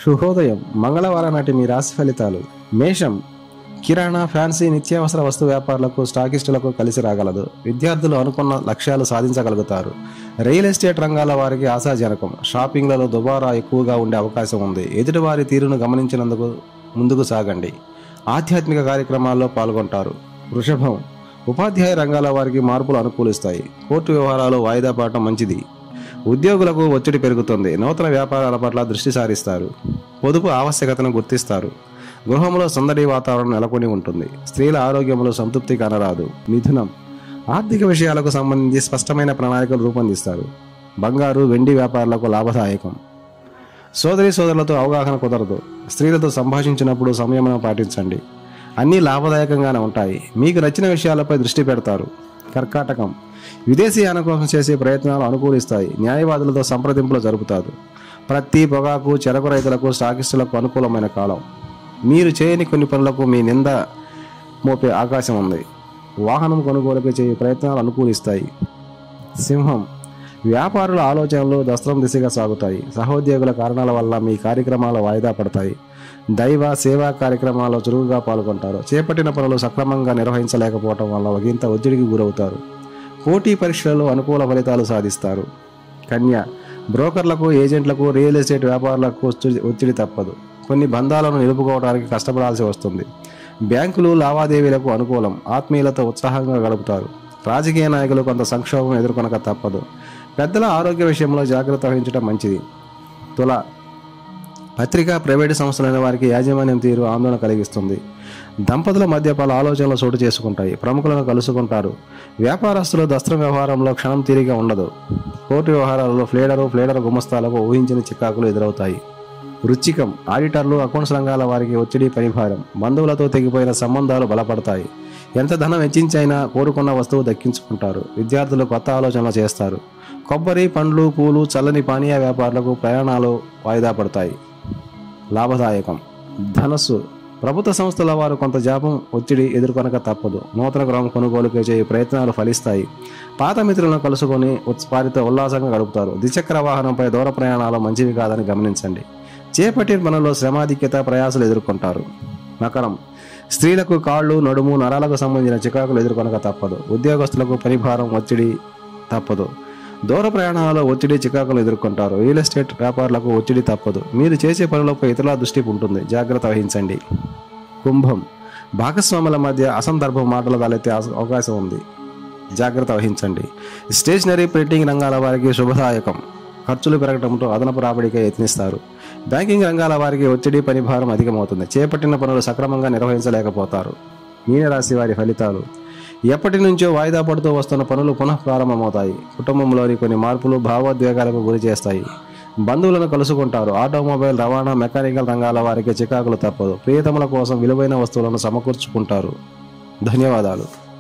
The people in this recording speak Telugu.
శుభోదయం మంగళవారం నాటి మీ రాశి ఫలితాలు మేషం కిరాణా ఫ్యాన్సీ నిత్యావసర వస్తు వ్యాపారులకు స్టాకిస్టులకు కలిసి రాగలదు విద్యార్థులు అనుకున్న లక్ష్యాలు సాధించగలుగుతారు రియల్ ఎస్టేట్ రంగాల వారికి ఆశాజనకం షాపింగ్లలో దుబారా ఎక్కువగా ఉండే అవకాశం ఉంది ఎదుటివారి తీరును గమనించినందుకు ముందుకు సాగండి ఆధ్యాత్మిక కార్యక్రమాల్లో పాల్గొంటారు వృషభం ఉపాధ్యాయ రంగాల వారికి మార్పులు అనుకూలిస్తాయి కోర్టు వ్యవహారాలు వాయిదా పడటం మంచిది ఉద్యోగులకు ఒత్తిడి పెరుగుతుంది నూతన వ్యాపారాల పట్ల దృష్టి సారిస్తారు పొదుపు ఆవశ్యకతను గుర్తిస్తారు గృహంలో సందడి వాతావరణం నెలకొని ఉంటుంది స్త్రీల ఆరోగ్యంలో సంతృప్తి కనరాదు మిథునం ఆర్థిక విషయాలకు సంబంధించి స్పష్టమైన ప్రణాళికలు రూపొందిస్తారు బంగారు వెండి వ్యాపారులకు లాభదాయకం సోదరి సోదరులతో అవగాహన కుదరదు స్త్రీలతో సంభాషించినప్పుడు సంయమనం పాటించండి అన్నీ లాభదాయకంగానే ఉంటాయి మీకు నచ్చిన విషయాలపై దృష్టి పెడతారు కర్కాటకం విదేశీయానం కోసం చేసే ప్రయత్నాలు అనుకూలిస్తాయి న్యాయవాదులతో సంప్రదింపులు జరుపుతారు ప్రతి పొగాకు చెరకు రైతులకు స్టాకిస్టులకు అనుకూలమైన కాలం మీరు చేయని కొన్ని పనులకు మీ నింద మోపే అవకాశం ఉంది వాహనం కొనుగోలుపై చేయే ప్రయత్నాలు అనుకూలిస్తాయి సింహం వ్యాపారుల ఆలోచనలు దస్త్రం దిశగా సాగుతాయి సహోద్యోగుల కారణాల వల్ల మీ కార్యక్రమాలు వాయిదా పడతాయి దైవ సేవా కార్యక్రమాల్లో చురుకుగా పాల్గొంటారు చేపట్టిన పనులు సక్రమంగా నిర్వహించలేకపోవటం వల్ల ఒకంత ఒత్తిడికి గురవుతారు పోటీ పరీక్షలలో అనుకూల ఫలితాలు సాధిస్తారు కన్య బ్రోకర్లకు ఏజెంట్లకు రియల్ ఎస్టేట్ వ్యాపారులకు ఒత్తిడి- ఒత్తిడి తప్పదు కొన్ని బంధాలను నిలుపుకోవడానికి కష్టపడాల్సి వస్తుంది బ్యాంకులు లావాదేవీలకు అనుకూలం ఆత్మీయులతో ఉత్సాహంగా గడుపుతారు రాజకీయ నాయకులు కొంత సంక్షోభం ఎదుర్కొనక తప్పదు పెద్దల ఆరోగ్య విషయంలో జాగ్రత్త వహించడం మంచిది తుల పత్రికా ప్రైవేటు సంస్థలైన వారికి యాజమాన్యం తీరు ఆందోళన కలిగిస్తుంది దంపతుల మధ్య పలు ఆలోచనలు చోటు చేసుకుంటాయి ప్రముఖులను కలుసుకుంటారు వ్యాపారస్తులు దస్త్ర వ్యవహారంలో క్షణం తీరిగా ఉండదు కోర్టు వ్యవహారాలలో ఫ్లేడరు ఫ్లేడర్ గుమస్తాలకు ఊహించని చికాకులు ఎదురవుతాయి వృచ్చికం ఆడిటర్లు అకౌంట్స్ రంగాల వారికి ఒత్తిడి పరిభారం బంధువులతో తెగిపోయిన సంబంధాలు బలపడతాయి ఎంత ధనం వెచ్చించైనా కోరుకున్న వస్తువు దక్కించుకుంటారు విద్యార్థులు కొత్త ఆలోచనలు చేస్తారు కొబ్బరి పండ్లు పూలు చల్లని పానీయ వ్యాపారులకు ప్రయాణాలు వాయిదా పడతాయి లాభదాయకం ధనస్సు ప్రభుత్వ సంస్థల వారు కొంత జాపం ఒత్తిడి ఎదుర్కొనక తప్పదు నూతన గృహం కొనుగోలుకు చేయే ప్రయత్నాలు ఫలిస్తాయి పాత మిత్రులను కలుసుకొని ఉత్స్- వారితో ఉల్లాసంగా గడుపుతారు ద్విచక్ర వాహనంపై దూర ప్రయాణాలు మంచివి కాదని గమనించండి చేపట్టిన పనుల్లో శ్రమాధిక్యత ప్రయాసాలు ఎదుర్కొంటారు మకరం స్త్రీలకు కాళ్ళు నడుము నరాలకు సంబంధించిన చికాకులు ఎదుర్కొనక తప్పదు ఉద్యోగస్తులకు పనిభారం ఒత్తిడి తప్పదు దూర ప్రయాణాలలో ఒత్తిడి చికాకులు ఎదుర్కొంటారు రియల్ ఎస్టేట్ వ్యాపారులకు ఒత్తిడి తప్పదు మీరు చేసే పనులపై ఇతరుల దృష్టి ఉంటుంది జాగ్రత్త వహించండి కుంభం భాగస్వాముల మధ్య అసందర్భ మాటలు తలెత్తే అవ- అవకాశం ఉంది జాగ్రత్త వహించండి స్టేషనరీ ప్రింటింగ్ రంగాల వారికి శుభదాయకం ఖర్చులు పెరగడంతో అదనపు రాబడికి యత్నిస్తారు బ్యాంకింగ్ రంగాల వారికి ఒత్తిడి పనిభారం అధికమవుతుంది చేపట్టిన పనులు సక్రమంగా నిర్వహించలేకపోతారు మీనరాశి వారి ఫలితాలు ఎప్పటి నుంచో వాయిదా పడుతూ వస్తున్న పనులు పునః ప్రారంభమవుతాయి కుటుంబంలోని కొన్ని మార్పులు భావోద్వేగాలకు గురి చేస్తాయి బంధువులను కలుసుకుంటారు ఆటోమొబైల్ రవాణా మెకానికల్ రంగాల వారికి చికాకులు తప్పదు ప్రియతముల కోసం విలువైన వస్తువులను సమకూర్చుకుంటారు ధన్యవాదాలు